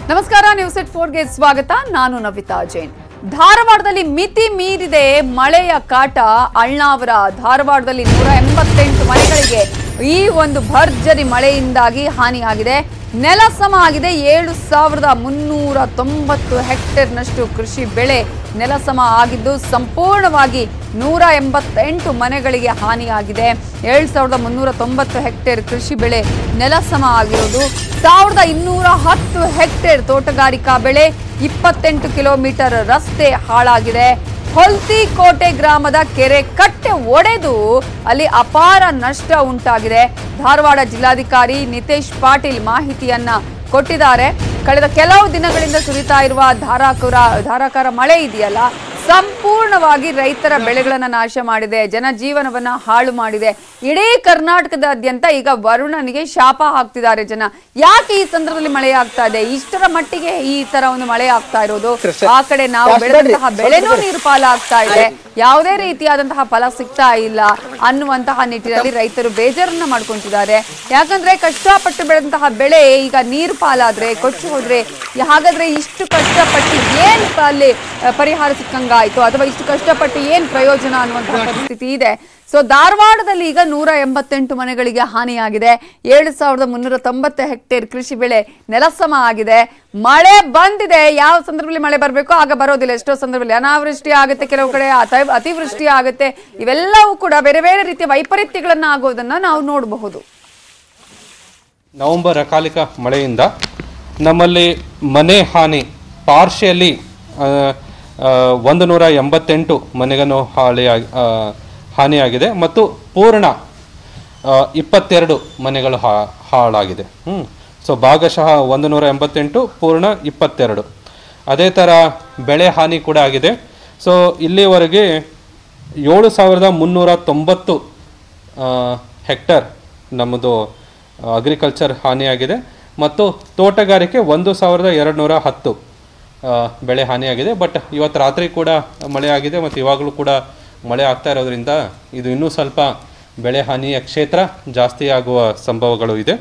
ನಮಸ್ಕಾರ ನ್ಯೂಸ್ ಎಟ್ ಫೋರ್ಗೆ ಸ್ವಾಗತ ನಾನು ನವಿತಾ ಜೈನ್ ಧಾರವಾಡದಲ್ಲಿ ಮಿತಿ ಮೀರಿದೆ ಮಳೆಯ ಕಾಟ ಅಳ್ನಾವರ ಧಾರವಾಡದಲ್ಲಿ ನೂರ ಎಂಬತ್ತೆಂಟು ಮನೆಗಳಿಗೆ ಈ ಒಂದು ಭರ್ಜರಿ ಮಳೆಯಿಂದಾಗಿ ಹಾನಿಯಾಗಿದೆ ನೆಲಸಮ ಆಗಿದೆ ಏಳು ಸಾವಿರದ ಮುನ್ನೂರ ತೊಂಬತ್ತು ಹೆಕ್ಟೇರ್ನಷ್ಟು ಕೃಷಿ ಬೆಳೆ ನೆಲಸಮ ಆಗಿದ್ದು ಸಂಪೂರ್ಣವಾಗಿ ನೂರ ಎಂಬತ್ತೆಂಟು ಮನೆಗಳಿಗೆ ಹಾನಿಯಾಗಿದೆ ಏಳು ಸಾವಿರದ ಮುನ್ನೂರ ತೊಂಬತ್ತು ಹೆಕ್ಟೇರ್ ಕೃಷಿ ಬೆಳೆ ನೆಲಸಮ ಆಗಿರೋದು ಸಾವಿರದ ಇನ್ನೂರ ಹತ್ತು ಹೆಕ್ಟೇರ್ ತೋಟಗಾರಿಕಾ ಬೆಳೆ ಇಪ್ಪತ್ತೆಂಟು ಕಿಲೋಮೀಟರ್ ರಸ್ತೆ ಹಾಳಾಗಿದೆ ಹೊಲ್ತಿಕೋಟೆ ಗ್ರಾಮದ ಕೆರೆ ಕಟ್ಟೆ ಒಡೆದು ಅಲ್ಲಿ ಅಪಾರ ನಷ್ಟ ಉಂಟಾಗಿದೆ ಧಾರವಾಡ ಜಿಲ್ಲಾಧಿಕಾರಿ ನಿತೇಶ್ ಪಾಟೀಲ್ ಮಾಹಿತಿಯನ್ನ ಕೊಟ್ಟಿದ್ದಾರೆ ಕಳೆದ ಕೆಲವು ದಿನಗಳಿಂದ ಸುರಿತಾ ಇರುವ ಧಾರಾಕಾರ ಧಾರಾಕಾರ ಮಳೆ ಇದೆಯಲ್ಲ ಸಂಪೂರ್ಣವಾಗಿ ರೈತರ ಬೆಳೆಗಳನ್ನ ನಾಶ ಮಾಡಿದೆ ಜನಜೀವನವನ್ನ ಹಾಳು ಮಾಡಿದೆ ಇಡೀ ಕರ್ನಾಟಕದಾದ್ಯಂತ ಈಗ ವರುಣನಿಗೆ ಶಾಪ ಹಾಕ್ತಿದ್ದಾರೆ ಜನ ಯಾಕೆ ಈ ಸಂದರ್ಭದಲ್ಲಿ ಮಳೆ ಆಗ್ತಾ ಇದೆ ಇಷ್ಟರ ಮಟ್ಟಿಗೆ ಈ ತರ ಒಂದು ಮಳೆ ಆಗ್ತಾ ಇರೋದು ಆ ಕಡೆ ನಾವು ಬೆಳೆದಂತಹ ಬೆಳೆನೂ ನೀರು ಪಾಲಾಗ್ತಾ ಇದೆ ಯಾವುದೇ ರೀತಿಯಾದಂತಹ ಫಲ ಸಿಗ್ತಾ ಇಲ್ಲ ಅನ್ನುವಂತಹ ನಿಟ್ಟಿನಲ್ಲಿ ರೈತರು ಬೇಜಾರನ್ನ ಮಾಡ್ಕೊಂತಿದ್ದಾರೆ ಯಾಕಂದ್ರೆ ಕಷ್ಟಪಟ್ಟು ಬೆಳೆದಂತಹ ಬೆಳೆ ಈಗ ನೀರು ಪಾಲಾದ್ರೆ ಕೊಚ್ಚಿ ಹೋದ್ರೆ ಹಾಗಾದ್ರೆ ಇಷ್ಟು ಕಷ್ಟಪಟ್ಟು ಏನ್ ಅಲ್ಲಿ ಆ, ಪರಿಹಾರ ಸಿಕ್ಕಂಗಾಯ್ತು ಅಥವಾ ಇಷ್ಟು ಕಷ್ಟಪಟ್ಟು ಏನ್ ಪ್ರಯೋಜನ ಅನ್ನುವಂತಹ ಪರಿಸ್ಥಿತಿ ಇದೆ ಸೊ ಧಾರವಾಡದಲ್ಲಿ ಈಗ ನೂರ ಎಂಬತ್ತೆಂಟು ಮನೆಗಳಿಗೆ ಹಾನಿಯಾಗಿದೆ ಏಳು ಸಾವಿರದ ಮುನ್ನೂರ ತೊಂಬತ್ತು ಹೆಕ್ಟೇರ್ ಕೃಷಿ ಬೆಳೆ ನೆಲಸಮ ಆಗಿದೆ ಮಳೆ ಬಂದಿದೆ ಯಾವ ಸಂದರ್ಭದಲ್ಲಿ ಮಳೆ ಬರಬೇಕು ಆಗ ಬರೋದಿಲ್ಲ ಎಷ್ಟೋ ಸಂದರ್ಭದಲ್ಲಿ ಅನಾವೃಷ್ಟಿ ಆಗುತ್ತೆ ಕೆಲವು ಕಡೆ ಅತಿ- ಅತಿವೃಷ್ಟಿ ಆಗುತ್ತೆ ಇವೆಲ್ಲವೂ ಕೂಡ ಬೇರೆ ಬೇರೆ ರೀತಿಯ ವೈಪರೀತ್ಯಗಳನ್ನ ಆಗೋದನ್ನ ನಾವು ನೋಡಬಹುದು ನವೆಂಬರ್ ಅಕಾಲಿಕ ಮಳೆಯಿಂದ ನಮ್ಮಲ್ಲಿ ಮನೆ ಹಾನಿ ಪಾರ್ಶಿಯಲಿ ಒಂದು ನೂರ ಎಂಬತ್ತೆಂಟು ಮನೆಗನ್ನು ಹಾಳಿಯಾಗಿ ಆ, ಹಾನಿಯಾಗಿದೆ ಮತ್ತು ಪೂರ್ಣ ಆ, ಇಪ್ಪತ್ತೆರಡು ಮನೆಗಳು ಹಾ ಹಾಳಾಗಿದೆ ಹ್ಞೂ ಸೊ ಭಾಗಶಃ ಒಂದು ನೂರ ಎಂಬತ್ತೆಂಟು ಪೂರ್ಣ ಇಪ್ಪತ್ತೆರಡು ಅದೇ ಥರ ಬೆಳೆ ಹಾನಿ ಕೂಡ ಆಗಿದೆ ಸೊ ಇಲ್ಲಿವರೆಗೆ ಏಳು ಸಾವಿರದ ಮುನ್ನೂರ ತೊಂಬತ್ತು ಆ, ಹೆಕ್ಟರ್ ನಮ್ಮದು ಅಗ್ರಿಕಲ್ಚರ್ ಹಾನಿಯಾಗಿದೆ ಮತ್ತು ತೋಟಗಾರಿಕೆ ಒಂದು ಸಾವಿರದ ಎರಡು ನೂರ ಹತ್ತು ಆ, ಬೆಳೆ ಹಾನಿಯಾಗಿದೆ ಬಟ್ ಇವತ್ತು ರಾತ್ರಿ ಕೂಡ ಮಳೆ ಆಗಿದೆ ಮತ್ತು ಇವಾಗಲೂ ಕೂಡ ಮಳೆ ಆಗ್ತಾ ಇರೋದ್ರಿಂದ ಇದು ಇನ್ನೂ ಸ್ವಲ್ಪ ಬೆಳೆ ಹಾನಿಯ ಕ್ಷೇತ್ರ ಜಾಸ್ತಿ ಆಗುವ ಸಂಭವಗಳು ಇದೆ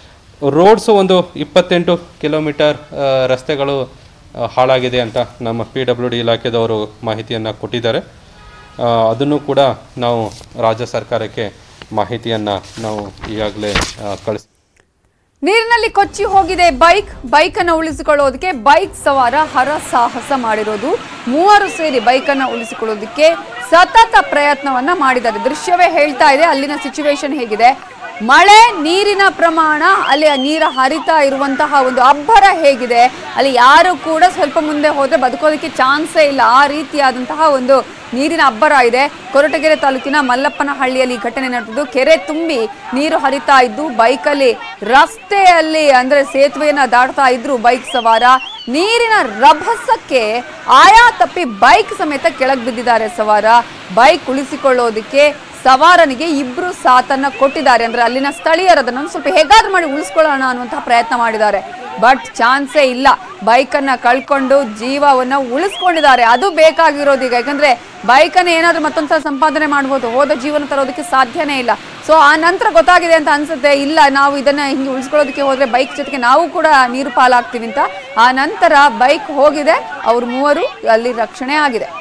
ರೋಡ್ಸು ಒಂದು ಇಪ್ಪತ್ತೆಂಟು ಕಿಲೋಮೀಟರ್ ಆ, ರಸ್ತೆಗಳು ಆ, ಹಾಳಾಗಿದೆ ಅಂತ ನಮ್ಮ ಪಿ ಡಬ್ಲ್ಯೂ ಡಿ ಇಲಾಖೆದವರು ಮಾಹಿತಿಯನ್ನು ಕೊಟ್ಟಿದ್ದಾರೆ ಆ, ಅದನ್ನು ಕೂಡ ನಾವು ರಾಜ್ಯ ಸರ್ಕಾರಕ್ಕೆ ಮಾಹಿತಿಯನ್ನು ನಾವು ಈಗಾಗಲೇ ಕಳಿಸ್ ನೀರಿನಲ್ಲಿ ಕೊಚ್ಚಿ ಹೋಗಿದೆ ಬೈಕ್ ಬೈಕ್ ಅನ್ನು ಉಳಿಸಿಕೊಳ್ಳೋದಕ್ಕೆ ಬೈಕ್ ಸವಾರ ಹರಸಾಹಸ ಮಾಡಿರೋದು ಮೂವರು ಸೇರಿ ಬೈಕ್ ಅನ್ನು ಉಳಿಸಿಕೊಳ್ಳೋದಕ್ಕೆ ಸತತ ಪ್ರಯತ್ನವನ್ನ ಮಾಡಿದ್ದಾರೆ ದೃಶ್ಯವೇ ಹೇಳ್ತಾ ಇದೆ ಅಲ್ಲಿನ ಸಿಚುವೇಶನ್ ಹೇಗಿದೆ ಮಳೆ ನೀರಿನ ಪ್ರಮಾಣ ಅಲ್ಲಿ ಆ ನೀರು ಹರಿತಾ ಇರುವಂತಹ ಒಂದು ಅಬ್ಬರ ಹೇಗಿದೆ ಅಲ್ಲಿ ಯಾರು ಕೂಡ ಸ್ವಲ್ಪ ಮುಂದೆ ಹೋದ್ರೆ ಬದುಕೋದಕ್ಕೆ ಚಾನ್ಸೇ ಇಲ್ಲ ಆ ರೀತಿಯಾದಂತಹ ಒಂದು ನೀರಿನ ಅಬ್ಬರ ಇದೆ ಕೊರಟಗೆರೆ ತಾಲೂಕಿನ ಮಲ್ಲಪ್ಪನಹಳ್ಳಿಯಲ್ಲಿ ಈ ಘಟನೆ ನಡೆದಿದ್ದು ಕೆರೆ ತುಂಬಿ ನೀರು ಹರಿತಾ ಇದ್ದು ಬೈಕಲ್ಲಿ ರಸ್ತೆಯಲ್ಲಿ ಅಂದ್ರೆ ಸೇತುವೆಯನ್ನ ದಾಟ್ತಾ ಇದ್ರು ಬೈಕ್ ಸವಾರ ನೀರಿನ ರಭಸಕ್ಕೆ ಆಯಾ ತಪ್ಪಿ ಬೈಕ್ ಸಮೇತ ಕೆಳಗೆ ಬಿದ್ದಿದ್ದಾರೆ ಸವಾರ ಬೈಕ್ ಉಳಿಸಿಕೊಳ್ಳೋದಕ್ಕೆ ಸವಾರನಿಗೆ ಇಬ್ರು ಸಾಥನ್ನ ಕೊಟ್ಟಿದ್ದಾರೆ ಅಂದ್ರೆ ಅಲ್ಲಿನ ಸ್ಥಳೀಯರು ಅದನ್ನು ಒಂದ್ ಸ್ವಲ್ಪ ಹೇಗಾದ್ರೂ ಮಾಡಿ ಉಳಿಸ್ಕೊಳ್ಳೋಣ ಅನ್ನುವಂತಹ ಪ್ರಯತ್ನ ಮಾಡಿದ್ದಾರೆ ಬಟ್ ಚಾನ್ಸೇ ಇಲ್ಲ ಬೈಕನ್ನ ಕಳ್ಕೊಂಡು ಜೀವವನ್ನ ಉಳಿಸ್ಕೊಂಡಿದ್ದಾರೆ ಅದು ಬೇಕಾಗಿರೋದು ಈಗ ಯಾಕಂದ್ರೆ ಬೈಕನ್ನ ಏನಾದ್ರೂ ಮತ್ತೊಂದ್ಸಲ ಸಂಪಾದನೆ ಮಾಡ್ಬೋದು ಹೋದ ಜೀವನ ತರೋದಕ್ಕೆ ಸಾಧ್ಯನೇ ಇಲ್ಲ ಸೊ ಆ ನಂತರ ಗೊತ್ತಾಗಿದೆ ಅಂತ ಅನ್ಸುತ್ತೆ ಇಲ್ಲ ನಾವು ಇದನ್ನ ಹಿಂಗೆ ಉಳಿಸ್ಕೊಳ್ಳೋದಕ್ಕೆ ಹೋದ್ರೆ ಬೈಕ್ ಜೊತೆಗೆ ನಾವು ಕೂಡ ನೀರು ಪಾಲಾಗ್ತೀವಿ ಅಂತ ಆ ನಂತರ ಬೈಕ್ ಹೋಗಿದೆ ಅವ್ರು ಮೂವರು ಅಲ್ಲಿ ರಕ್ಷಣೆ ಆಗಿದೆ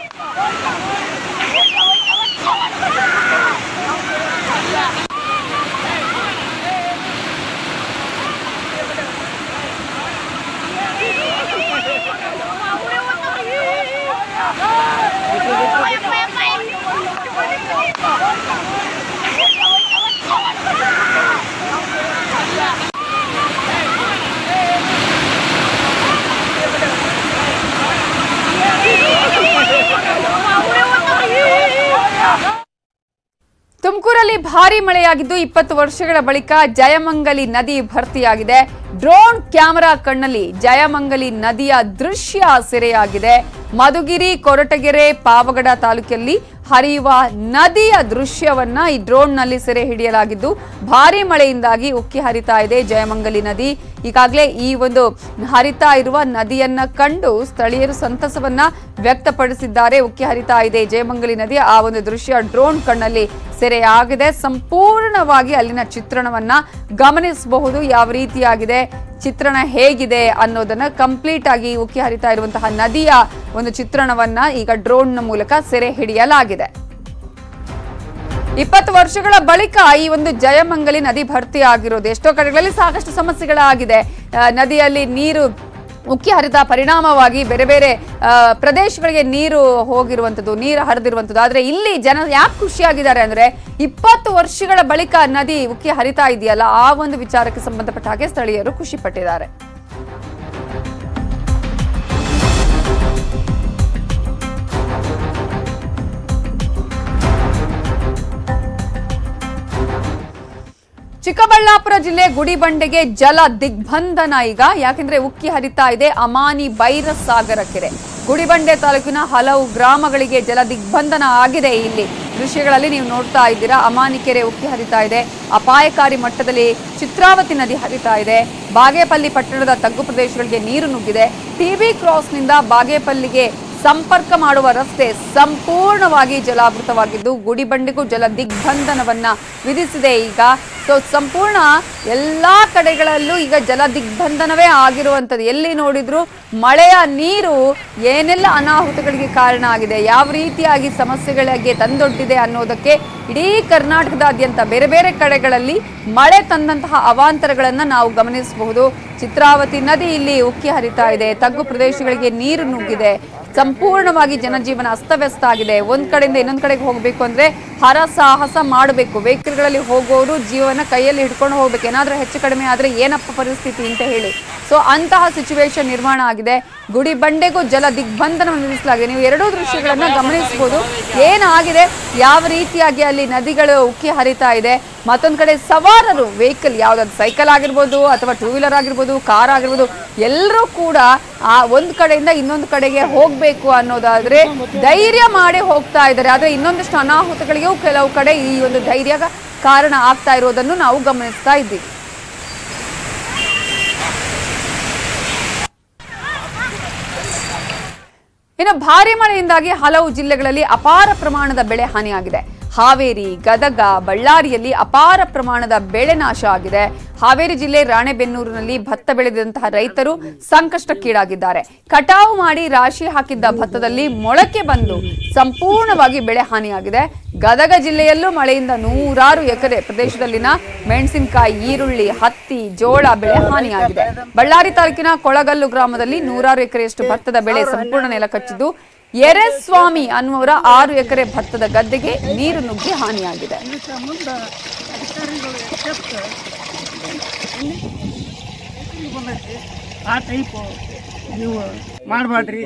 ತುಮಕೂರಲ್ಲಿ ಭಾರಿ ಮಳೆಯಾಗಿದ್ದು ಇಪ್ಪತ್ತು ವರ್ಷಗಳ ಬಳಿಕ ಜಯಮಂಗಲಿ ನದಿ ಭರ್ತಿಯಾಗಿದೆ ಡ್ರೋನ್ ಕ್ಯಾಮೆರಾ ಕಣ್ಣಲ್ಲಿ ಜಯಮಂಗಲಿ ನದಿಯ ದೃಶ್ಯ ಸೆರೆಯಾಗಿದೆ ಮಧುಗಿರಿ ಕೊರಟಗೆರೆ ಪಾವಗಡ ತಾಲೂಕಲ್ಲಿ ಹರಿಯುವ ನದಿಯ ದೃಶ್ಯವನ್ನ ಈ ಡ್ರೋನ್ ನಲ್ಲಿ ಸೆರೆ ಹಿಡಿಯಲಾಗಿದ್ದು ಭಾರಿ ಮಳೆಯಿಂದಾಗಿ ಉಕ್ಕಿ ಹರಿತಾ ಇದೆ ಜಯಮಂಗಲಿ ನದಿ ಈಗಾಗಲೇ ಈ ಒಂದು ಹರಿತಾ ಇರುವ ನದಿಯನ್ನ ಕಂಡು ಸ್ಥಳೀಯರು ಸಂತಸವನ್ನ ವ್ಯಕ್ತಪಡಿಸಿದ್ದಾರೆ ಉಕ್ಕಿ ಹರಿತಾ ಇದೆ ಜಯಮಂಗಲಿ ನದಿ ಆ ಒಂದು ದೃಶ್ಯ ಡ್ರೋನ್ ಕಣ್ಣಲ್ಲಿ ಸೆರೆಯಾಗಿದೆ ಸಂಪೂರ್ಣವಾಗಿ ಅಲ್ಲಿನ ಚಿತ್ರಣವನ್ನ ಗಮನಿಸಬಹುದು ಯಾವ ರೀತಿಯಾಗಿದೆ ಚಿತ್ರಣ ಹೇಗಿದೆ ಅನ್ನೋದನ್ನ ಕಂಪ್ಲೀಟ್ ಆಗಿ ಉಕ್ಕಿ ಹರಿತಾ ಇರುವಂತಹ ನದಿಯ ಒಂದು ಚಿತ್ರಣವನ್ನ ಈಗ ಡ್ರೋನ್ ಮೂಲಕ ಸೆರೆ ಹಿಡಿಯಲಾಗಿದೆ ಇಪ್ಪತ್ತು ವರ್ಷಗಳ ಬಳಿಕ ಈ ಒಂದು ಜಯಮಂಗಲಿ ನದಿ ಭರ್ತಿ ಆಗಿರೋದು ಎಷ್ಟೋ ಕಡೆಗಳಲ್ಲಿ ಸಾಕಷ್ಟು ಸಮಸ್ಯೆಗಳಾಗಿದೆ ಆ, ನದಿಯಲ್ಲಿ ನೀರು ಉಕ್ಕಿ ಹರಿದ ಪರಿಣಾಮವಾಗಿ ಬೇರೆ ಬೇರೆ ಆ, ಪ್ರದೇಶಗಳಿಗೆ ನೀರು ಹೋಗಿರುವಂಥದ್ದು ನೀರು ಹರಿದಿರುವಂಥದ್ದು ಆದರೆ ಇಲ್ಲಿ ಜನ ಯಾಕೆ ಖುಷಿಯಾಗಿದ್ದಾರೆ ಅಂದ್ರೆ ಇಪ್ಪತ್ತು ವರ್ಷಗಳ ಬಳಿಕ ನದಿ ಉಕ್ಕಿ ಹರಿತಾ ಇದೆಯಲ್ಲ ಆ ಒಂದು ವಿಚಾರಕ್ಕೆ ಸಂಬಂಧಪಟ್ಟ ಹಾಗೆ ಸ್ಥಳೀಯರು ಖುಷಿ ಪಟ್ಟಿದ್ದಾರೆ ಚಿಕ್ಕಬಳ್ಳಾಪುರ ಜಿಲ್ಲೆ ಗುಡಿಬಂಡೆಗೆ ಜಲ ದಿಗ್ಬಂಧನ ಈಗ ಯಾಕೆಂದ್ರೆ ಉಕ್ಕಿ ಹರಿತಾ ಇದೆ ಅಮಾನಿ ಬೈರಸಾಗರ ಕೆರೆ ಗುಡಿಬಂಡೆ ತಾಲೂಕಿನ ಹಲವು ಗ್ರಾಮಗಳಿಗೆ ಜಲ ದಿಗ್ಬಂಧನ ಆಗಿದೆ ಇಲ್ಲಿ ದೃಶ್ಯಗಳಲ್ಲಿ ನೀವು ನೋಡ್ತಾ ಇದ್ದೀರಾ ಅಮಾನಿ ಕೆರೆ ಉಕ್ಕಿ ಹರಿತಾ ಇದೆ ಅಪಾಯಕಾರಿ ಮಟ್ಟದಲ್ಲಿ ಚಿತ್ರಾವತಿ ನದಿ ಹರಿತಾ ಇದೆ ಬಾಗೇಪಲ್ಲಿ ಪಟ್ಟಣದ ತಗ್ಗು ಪ್ರದೇಶಗಳಿಗೆ ನೀರು ನುಗ್ಗಿದೆ ಟಿಬಿ ಕ್ರಾಸ್ನಿಂದ ಬಾಗೇಪಲ್ಲಿಗೆ ಸಂಪರ್ಕ ಮಾಡುವ ರಸ್ತೆ ಸಂಪೂರ್ಣವಾಗಿ ಜಲಾವೃತವಾಗಿದ್ದು ಗುಡಿಬಂಡೆಗೂ ಜಲ ದಿಗ್ಬಂಧನವನ್ನ ವಿಧಿಸಿದೆ ಈಗ ಸೊ ಸಂಪೂರ್ಣ ಎಲ್ಲಾ ಕಡೆಗಳಲ್ಲೂ ಈಗ ಜಲ ದಿಗ್ಬಂಧನವೇ ಆಗಿರುವಂಥದ್ದು ಎಲ್ಲಿ ನೋಡಿದ್ರು ಮಳೆಯ ನೀರು ಏನೆಲ್ಲ ಅನಾಹುತಗಳಿಗೆ ಕಾರಣ ಆಗಿದೆ ಯಾವ ರೀತಿಯಾಗಿ ಸಮಸ್ಯೆಗಳಿಗೆ ತಂದೊಡ್ಡಿದೆ ಅನ್ನೋದಕ್ಕೆ ಇಡೀ ಕರ್ನಾಟಕದಾದ್ಯಂತ ಬೇರೆ ಬೇರೆ ಕಡೆಗಳಲ್ಲಿ ಮಳೆ ತಂದಂತಹ ಅವಾಂತರಗಳನ್ನ ನಾವು ಗಮನಿಸಬಹುದು ಚಿತ್ರಾವತಿ ನದಿ ಇಲ್ಲಿ ಉಕ್ಕಿ ಹರಿತಾ ಇದೆ ತಗ್ಗು ಪ್ರದೇಶಗಳಿಗೆ ನೀರು ನುಗ್ಗಿದೆ ಸಂಪೂರ್ಣವಾಗಿ ಜನಜೀವನ ಅಸ್ತವ್ಯಸ್ತ ಆಗಿದೆ ಒಂದ್ ಕಡೆಯಿಂದ ಇನ್ನೊಂದ್ ಕಡೆಗೆ ಹೋಗ್ಬೇಕು ಅಂದ್ರೆ ಹರಸಾಹಸ ಮಾಡಬೇಕು ವೆಹಿಕಲ್ಗಳಲ್ಲಿ ಹೋಗೋರು ಜೀವನ ಕೈಯಲ್ಲಿ ಹಿಡ್ಕೊಂಡು ಹೋಗ್ಬೇಕು ಏನಾದ್ರೂ ಹೆಚ್ಚು ಕಡಿಮೆ ಆದ್ರೆ ಏನಪ್ಪ ಪರಿಸ್ಥಿತಿ ಅಂತ ಹೇಳಿ ಸೊ ಅಂತಹ ಸಿಚುವೇಶನ್ ನಿರ್ಮಾಣ ಆಗಿದೆ ಗುಡಿ ಬಂಡೆಗೂ ಜಲ ದಿಗ್ಬಂಧನವನ್ನು ವಿಧಿಸಲಾಗಿದೆ ನೀವು ಎರಡೂ ದೃಶ್ಯಗಳನ್ನ ಗಮನಿಸಬಹುದು ಏನಾಗಿದೆ ಯಾವ ರೀತಿಯಾಗಿ ಅಲ್ಲಿ ನದಿಗಳು ಉಕ್ಕಿ ಹರಿತಾ ಇದೆ ಮತ್ತೊಂದ್ ಕಡೆ ಸವಾರರು ವೆಹಿಕಲ್ ಯಾವ್ದಾದ್ರು ಸೈಕಲ್ ಆಗಿರ್ಬೋದು ಅಥವಾ ಟೂ ವೀಲರ್ ಆಗಿರ್ಬೋದು ಕಾರ್ ಆಗಿರ್ಬೋದು ಎಲ್ಲರೂ ಕೂಡ ಆ ಒಂದ್ ಕಡೆಯಿಂದ ಇನ್ನೊಂದು ಕಡೆಗೆ ಹೋಗ್ಬೇಕು ಅನ್ನೋದಾದ್ರೆ ಧೈರ್ಯ ಮಾಡಿ ಹೋಗ್ತಾ ಇದ್ದಾರೆ ಆದ್ರೆ ಇನ್ನೊಂದಷ್ಟು ಅನಾಹುತಗಳಿಗೂ ಕೆಲವು ಕಡೆ ಈ ಒಂದು ಧೈರ್ಯ ಕಾರಣ ಆಗ್ತಾ ಇರೋದನ್ನು ನಾವು ಗಮನಿಸ್ತಾ ಇದ್ದೀವಿ ಇನ್ನು ಭಾರಿ ಮಳೆಯಿಂದಾಗಿ ಹಲವು ಜಿಲ್ಲೆಗಳಲ್ಲಿ ಅಪಾರ ಪ್ರಮಾಣದ ಬೆಳೆ ಹಾನಿಯಾಗಿದೆ ಹಾವೇರಿ ಗದಗ ಬಳ್ಳಾರಿಯಲ್ಲಿ ಅಪಾರ ಪ್ರಮಾಣದ ಬೆಳೆ ನಾಶ ಆಗಿದೆ ಹಾವೇರಿ ಜಿಲ್ಲೆ ರಾಣೆಬೆನ್ನೂರಿನಲ್ಲಿ ಭತ್ತ ಬೆಳೆದಂತಹ ರೈತರು ಸಂಕಷ್ಟಕ್ಕೀಡಾಗಿದ್ದಾರೆ ಕಟಾವು ಮಾಡಿ ರಾಶಿ ಹಾಕಿದ್ದ ಭತ್ತದಲ್ಲಿ ಮೊಳಕೆ ಬಂದು ಸಂಪೂರ್ಣವಾಗಿ ಬೆಳೆ ಹಾನಿಯಾಗಿದೆ ಗದಗ ಜಿಲ್ಲೆಯಲ್ಲೂ ಮಳೆಯಿಂದ ನೂರಾರು ಎಕರೆ ಪ್ರದೇಶದಲ್ಲಿನ ಮೆಣಸಿನಕಾಯಿ ಈರುಳ್ಳಿ ಹತ್ತಿ ಜೋಳ ಬೆಳೆ ಹಾನಿಯಾಗಿದೆ ಬಳ್ಳಾರಿ ತಾಲೂಕಿನ ಕೊಳಗಲ್ಲು ಗ್ರಾಮದಲ್ಲಿ ನೂರಾರು ಎಕರೆಯಷ್ಟು ಭತ್ತದ ಬೆಳೆ ಸಂಪೂರ್ಣ ನೆಲಕಚ್ಚಿದ್ದು ಎರೆಸ್ವಾಮಿ ಅನ್ನುವರ ಆರು ಎಕರೆ ಭತ್ತದ ಗದ್ದೆಗೆ ನೀರು ನುಗ್ಗಿ ಹಾನಿಯಾಗಿದೆ ಇದಕ್ಕೆ ಮುಂದೆ ಅಧಿಕಾರಿಗಳು ಎಚ್ಚೆತ್ತ ಬಂದೈತಿ ಆ ಟೈಪು ನೀವು ಮಾಡಬೇಡ್ರಿ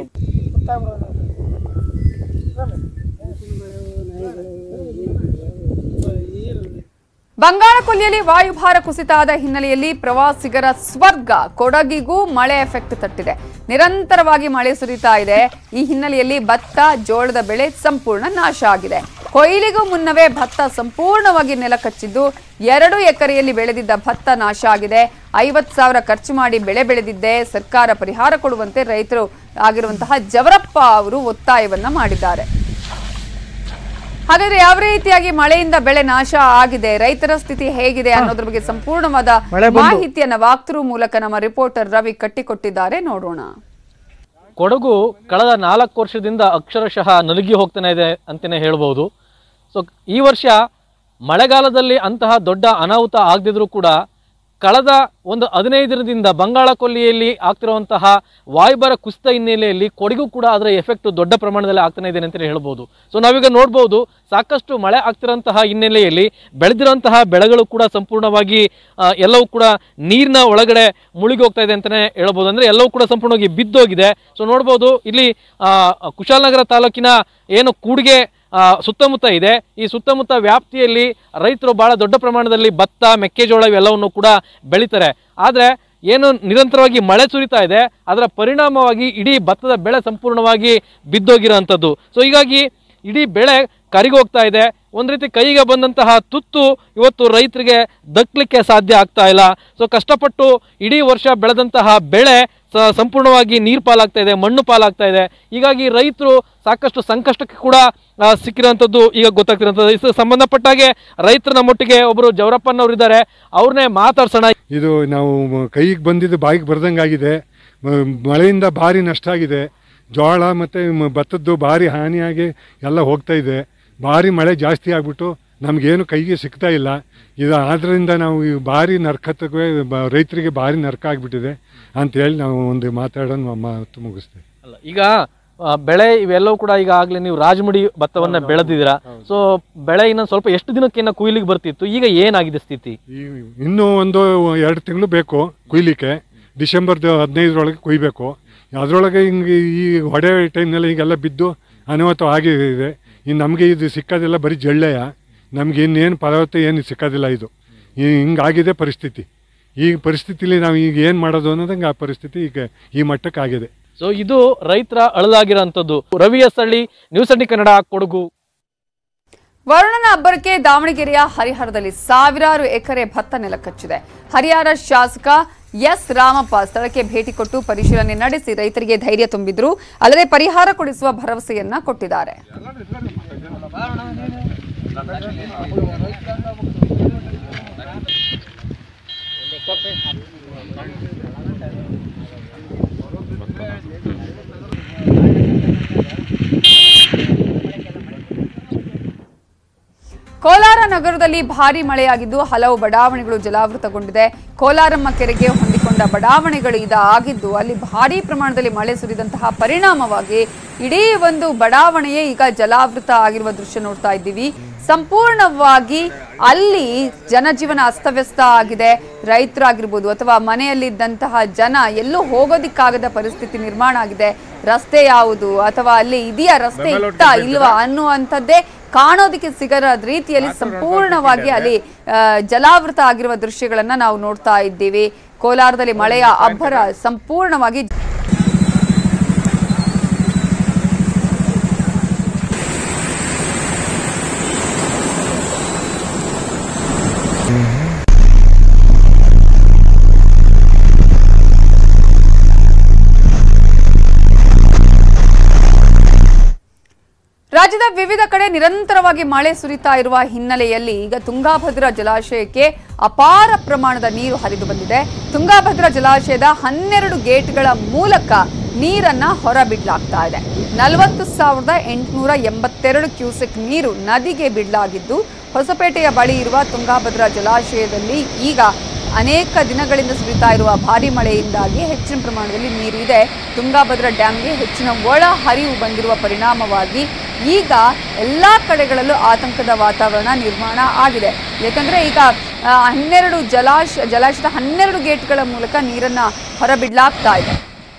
ಬಂಗಾಳಕೊಲ್ಲಿಯಲ್ಲಿ ವಾಯುಭಾರ ಕುಸಿತ ಆದ ಹಿನ್ನೆಲೆಯಲ್ಲಿ ಪ್ರವಾಸಿಗರ ಸ್ವರ್ಗ ಕೊಡಗಿಗೂ ಮಳೆ ಎಫೆಕ್ಟ್ ತಟ್ಟಿದೆ ನಿರಂತರವಾಗಿ ಮಳೆ ಸುರಿತಾ ಇದೆ ಈ ಹಿನ್ನೆಲೆಯಲ್ಲಿ ಭತ್ತ ಜೋಳದ ಬೆಳೆ ಸಂಪೂರ್ಣ ನಾಶ ಆಗಿದೆ ಕೊಯ್ಲಿಗೂ ಮುನ್ನವೇ ಭತ್ತ ಸಂಪೂರ್ಣವಾಗಿ ನೆಲ ಕಚ್ಚಿದ್ದು ಎರಡು ಎಕರೆಯಲ್ಲಿ ಬೆಳೆದಿದ್ದ ಭತ್ತ ನಾಶ ಆಗಿದೆ ಐವತ್ತು ಸಾವಿರ ಖರ್ಚು ಮಾಡಿ ಬೆಳೆ ಬೆಳೆದಿದ್ದೆ ಸರ್ಕಾರ ಪರಿಹಾರ ಕೊಡುವಂತೆ ರೈತರು ಆಗಿರುವಂತಹ ಜವರಪ್ಪ ಅವರು ಒತ್ತಾಯವನ್ನ ಮಾಡಿದ್ದಾರೆ ಹಾಗಾದ್ರೆ ಯಾವ ರೀತಿಯಾಗಿ ಮಳೆಯಿಂದ ಬೆಳೆ ನಾಶ ಆಗಿದೆ ರೈತರ ಸ್ಥಿತಿ ಹೇಗಿದೆ ಅನ್ನೋದ್ರ ಬಗ್ಗೆ ಸಂಪೂರ್ಣವಾದ ಮಾಹಿತಿಯನ್ನ ವಾಕ್ತೃ ಮೂಲಕ ನಮ್ಮ ರಿಪೋರ್ಟರ್ ರವಿ ಕಟ್ಟಿಕೊಟ್ಟಿದ್ದಾರೆ ನೋಡೋಣ ಕೊಡಗು ಕಳೆದ ನಾಲ್ಕು ವರ್ಷದಿಂದ ಅಕ್ಷರಶಃ ನಲುಗಿ ಹೋಗ್ತಾನೆ ಇದೆ ಅಂತಲೇ ಹೇಳ್ಬೋದು ಸೊ ಈ ವರ್ಷ ಮಳೆಗಾಲದಲ್ಲಿ ಅಂತಹ ದೊಡ್ಡ ಅನಾಹುತ ಆಗದಿದ್ರೂ ಕೂಡ ಕಳೆದ ಒಂದು ಹದಿನೈದು ದಿನದಿಂದ ಬಂಗಾಳ ಕೊಲ್ಲಿಯಲ್ಲಿ ಆಗ್ತಿರುವಂತಹ ವಾಯುಭಾರ ಕುಸಿತ ಹಿನ್ನೆಲೆಯಲ್ಲಿ ಕೊಡಗು ಕೂಡ ಅದರ ಎಫೆಕ್ಟ್ ದೊಡ್ಡ ಪ್ರಮಾಣದಲ್ಲಿ ಆಗ್ತಾನೆ ಇದೆ ಅಂತಲೇ ಹೇಳ್ಬೋದು ಸೊ ನಾವೀಗ ನೋಡ್ಬೋದು ಸಾಕಷ್ಟು ಮಳೆ ಆಗ್ತಿರೋಂತಹ ಹಿನ್ನೆಲೆಯಲ್ಲಿ ಬೆಳೆದಿರೋಂತಹ ಬೆಳೆಗಳು ಕೂಡ ಸಂಪೂರ್ಣವಾಗಿ ಆ, ಎಲ್ಲವೂ ಕೂಡ ನೀರಿನ ಒಳಗಡೆ ಮುಳುಗಿ ಹೋಗ್ತಾ ಇದೆ ಅಂತಲೇ ಹೇಳ್ಬೋದು ಅಂದರೆ ಎಲ್ಲವೂ ಕೂಡ ಸಂಪೂರ್ಣವಾಗಿ ಬಿದ್ದೋಗಿದೆ ಸೊ ನೋಡ್ಬೋದು ಇಲ್ಲಿ ಆ, ಕುಶಾಲನಗರ ತಾಲೂಕಿನ ಏನು ಕೂಡಿಗೆ ಆ, ಸುತ್ತಮುತ್ತ ಇದೆ ಈ ಸುತ್ತಮುತ್ತ ವ್ಯಾಪ್ತಿಯಲ್ಲಿ ರೈತರು ಬಹಳ ದೊಡ್ಡ ಪ್ರಮಾಣದಲ್ಲಿ ಭತ್ತ ಮೆಕ್ಕೆಜೋಳ ಇವೆಲ್ಲವನ್ನು ಕೂಡ ಬೆಳೀತಾರೆ ಆದರೆ ಏನು ನಿರಂತರವಾಗಿ ಮಳೆ ಸುರಿತಾ ಇದೆ ಅದರ ಪರಿಣಾಮವಾಗಿ ಇಡೀ ಭತ್ತದ ಬೆಳೆ ಸಂಪೂರ್ಣವಾಗಿ ಬಿದ್ದೋಗಿರೋಂಥದ್ದು ಸೊ ಹೀಗಾಗಿ ಇಡೀ ಬೆಳೆ ಕರಿಗೋಗ್ತಾ ಇದೆ ಒಂದ್ ರೀತಿ ಕೈಗೆ ಬಂದಂತಹ ತುತ್ತು ಇವತ್ತು ರೈತರಿಗೆ ದಕ್ಕಲಿಕ್ಕೆ ಸಾಧ್ಯ ಆಗ್ತಾ ಇಲ್ಲ ಸೊ ಕಷ್ಟಪಟ್ಟು ಇಡೀ ವರ್ಷ ಬೆಳೆದಂತಹ ಬೆಳೆ ಸ- ಸಂಪೂರ್ಣವಾಗಿ ನೀರು ಪಾಲಾಗ್ತಾ ಇದೆ ಮಣ್ಣು ಪಾಲಾಗ್ತಾ ಇದೆ ಹೀಗಾಗಿ ರೈತರು ಸಾಕಷ್ಟು ಸಂಕಷ್ಟಕ್ಕೆ ಕೂಡ ಆ, ಸಿಕ್ಕಿರೋಂಥದ್ದು ಈಗ ಗೊತ್ತಾಗ್ತಿರೋಂಥದ್ದು ಇದಕ್ಕೆ ಸಂಬಂಧಪಟ್ಟಾಗೆ ರೈತರ ನಮ್ಮೊಟ್ಟಿಗೆ ಒಬ್ಬರು ಜವರಪ್ಪನವ್ರು ಇದ್ದಾರೆ ಅವ್ರನ್ನೇ ಮಾತಾಡ್ಸೋಣ ಇದು ನಾವು ಕೈಗೆ ಬಂದಿದ್ದು ಬಾಯಿಗೆ ಬರ್ದಂಗಾಗಿದೆ ಮ- ಮಳೆಯಿಂದ ಭಾರಿ ನಷ್ಟ ಆಗಿದೆ ಜೋಳ ಮತ್ತು ಭತ್ತದ್ದು ಭಾರಿ ಹಾನಿಯಾಗಿ ಎಲ್ಲ ಹೋಗ್ತಾ ಇದೆ ಭಾರಿ ಮಳೆ ಜಾಸ್ತಿ ಆಗಿಬಿಟ್ಟು ನಮಗೇನು ಕೈಗೆ ಸಿಗ್ತಾ ಇಲ್ಲ ಇದು ಆದ್ದರಿಂದ ನಾವು ಈ ಭಾರಿ ನರ್ಕತ್ವಕ್ಕೆ ಬ- ರೈತರಿಗೆ ಭಾರಿ ನರ್ಕ ಆಗಿಬಿಟ್ಟಿದೆ ಅಂತೇಳಿ ನಾವು ಒಂದು ಮಾತಾಡೋಣ ಮಾತು ಮುಗಿಸ್ತೇವೆ ಅಲ್ಲ ಈಗ ಆ, ಬೆಳೆ ಇವೆಲ್ಲವೂ ಕೂಡ ಈಗ ಆಗ್ಲೇ ನೀವು ರಾಜಮುಡಿ ಭತ್ತವನ್ನ ಬೆಳೆದಿದ್ದೀರಾ ಸೊ ಬೆಳೆ ಇನ್ನೊಂದು ಸ್ವಲ್ಪ ಎಷ್ಟು ದಿನಕ್ಕೆ ಇನ್ನ ಕುಯ್ಲಿಕ್ಕೆ ಬರ್ತಿತ್ತು ಈಗ ಏನಾಗಿದೆ ಸ್ಥಿತಿ ಈ ಇನ್ನೂ ಒಂದು ಎರಡು ತಿಂಗಳು ಬೇಕು ಕುಯ್ಲಿಕ್ಕೆ ಡಿಸೆಂಬರ್ದು ಹದಿನೈದರೊಳಗೆ ಕುಯ್ಬೇಕು ಅದರೊಳಗೆ ಹಿಂಗೆ ಈ ಹೊಡೆ ಟೈಮ್ನಲ್ಲಿ ಹೀಗೆಲ್ಲ ಬಿದ್ದು ಅನಾಹುತ ಆಗಿದೆ ಇನ್ನು ನಮಗೆ ಇದು ಸಿಕ್ಕೋದಿಲ್ಲ ಬರೀ ಜಳ್ಳೆಯ ನಮ್ಗೆ ಇನ್ನೇನು ಪದಾರ್ಥ ಏನು ಸಿಕ್ಕೋದಿಲ್ಲ ಇದು ಈ ಹಿಂಗಾಗಿದೆ ಪರಿಸ್ಥಿತಿ ಈ ಪರಿಸ್ಥಿತಿಲಿ ನಾವು ಈಗ ಏನು ಮಾಡೋದು ಅನ್ನೋದಂಗೆ ಆ ಪರಿಸ್ಥಿತಿ ಈಗ ಈ ಮಟ್ಟಕ್ಕೆ ಆಗಿದೆ ಸೊ ಇದು ರೈತರ ಅಳಲಾಗಿರೋಂಥದ್ದು ರವಿ ಎಸ್ ಹಳ್ಳಿ ನ್ಯೂಸ್ ಅಂಡಿ ಕನ್ನಡ ಕೊಡಗು ವರುಣನ ಅಬ್ಬರಕ್ಕೆ ದಾವಣಗೆರೆಯ ಹರಿಹರದಲ್ಲಿ ಸಾವಿರಾರು ಎಕರೆ ಭತ್ತ ನೆಲಕಚ್ಚಿದೆ ಹರಿಹರ ಶಾಸಕ ಎಸ್ ರಾಮಪ್ಪ ಸ್ಥಳಕ್ಕೆ ಭೇಟಿ ಕೊಟ್ಟು ಪರಿಶೀಲನೆ ನಡೆಸಿ ರೈತರಿಗೆ ಧೈರ್ಯ ತುಂಬಿದ್ರು ಅಲ್ಲದೆ ಪರಿಹಾರ ಕೊಡಿಸುವ ಭರವಸೆಯನ್ನ ಕೊಟ್ಟಿದ್ದಾರೆ ಕೋಲಾರ ನಗರದಲ್ಲಿ ಭಾರಿ ಮಳೆಯಾಗಿದ್ದು ಹಲವು ಬಡಾವಣೆಗಳು ಜಲಾವೃತಗೊಂಡಿದೆ ಕೋಲಾರಮ್ಮ ಕೆರೆಗೆ ಹೊಂದಿಕೊಂಡ ಬಡಾವಣೆಗಳು ಇದಾಗಿದ್ದು ಅಲ್ಲಿ ಭಾರೀ ಪ್ರಮಾಣದಲ್ಲಿ ಮಳೆ ಸುರಿದಂತಹ ಪರಿಣಾಮವಾಗಿ ಇಡೀ ಒಂದು ಬಡಾವಣೆಯೇ ಈಗ ಜಲಾವೃತ ಆಗಿರುವ ದೃಶ್ಯ ನೋಡ್ತಾ ಇದ್ದೀವಿ ಸಂಪೂರ್ಣವಾಗಿ ಅಲ್ಲಿ ಜನಜೀವನ ಅಸ್ತವ್ಯಸ್ತ ಆಗಿದೆ ರೈತರಾಗಿರ್ಬೋದು ಅಥವಾ ಮನೆಯಲ್ಲಿದ್ದಂತಹ ಜನ ಎಲ್ಲೂ ಹೋಗೋದಿಕ್ಕಾಗದ ಪರಿಸ್ಥಿತಿ ನಿರ್ಮಾಣ ಆಗಿದೆ ರಸ್ತೆ ಯಾವುದು ಅಥವಾ ಅಲ್ಲಿ ಇದೆಯಾ ರಸ್ತೆ ಇತ್ತ ಇಲ್ವಾ ಅನ್ನುವಂಥದ್ದೇ ಕಾಣೋದಕ್ಕೆ ಸಿಗದ ರೀತಿಯಲ್ಲಿ ಸಂಪೂರ್ಣವಾಗಿ ಅಲ್ಲಿ ಆ, ಜಲಾವೃತ ಆಗಿರುವ ದೃಶ್ಯಗಳನ್ನ ನಾವು ನೋಡ್ತಾ ಇದ್ದೀವಿ ಕೋಲಾರದಲ್ಲಿ ಮಳೆಯ ಅಬ್ಬರ ಸಂಪೂರ್ಣವಾಗಿ ರಾಜ್ಯದ ವಿವಿಧ ಕಡೆ ನಿರಂತರವಾಗಿ ಮಳೆ ಸುರಿತಾ ಇರುವ ಹಿನ್ನೆಲೆಯಲ್ಲಿ ಈಗ ತುಂಗಾಭದ್ರಾ ಜಲಾಶಯಕ್ಕೆ ಅಪಾರ ಪ್ರಮಾಣದ ನೀರು ಹರಿದು ಬಂದಿದೆ ತುಂಗಾಭದ್ರಾ ಜಲಾಶಯದ ಹನ್ನೆರಡು ಗೇಟ್ಗಳ ಮೂಲಕ ನೀರನ್ನ ಹೊರಬಿಡ್ಲಾಗ್ತಾ ಇದೆ ನಲವತ್ತು ಸಾವಿರದ ಎಂಟುನೂರ ಎಂಬತ್ತೆರಡು ಕ್ಯೂಸೆಕ್ ನೀರು ನದಿಗೆ ಬಿಡಲಾಗಿದ್ದು ಹೊಸಪೇಟೆಯ ಬಳಿ ಇರುವ ತುಂಗಾಭದ್ರಾ ಜಲಾಶಯದಲ್ಲಿ ಈಗ ಅನೇಕ ದಿನಗಳಿಂದ ಸುರಿತಾ ಇರುವ ಭಾರಿ ಮಳೆಯಿಂದಾಗಿ ಹೆಚ್ಚಿನ ಪ್ರಮಾಣದಲ್ಲಿ ನೀರಿದೆ ತುಂಗಾಭದ್ರಾ ಡ್ಯಾಂಗೆ ಹೆಚ್ಚಿನ ಒಳ ಹರಿವು ಬಂದಿರುವ ಪರಿಣಾಮವಾಗಿ ಈಗ ಎಲ್ಲ ಕಡೆಗಳಲ್ಲೂ ಆತಂಕದ ವಾತಾವರಣ ನಿರ್ಮಾಣ ಆಗಿದೆ ಯಾಕಂದ್ರೆ ಈಗ ಆ, ಹನ್ನೆರಡು ಜಲಾಶ ಜಲಾಶಯದ ಹನ್ನೆರಡು ಗೇಟ್ಗಳ ಮೂಲಕ ನೀರನ್ನ ಹೊರಬಿಡ್ಲಾಗ್ತಾ ಇದೆ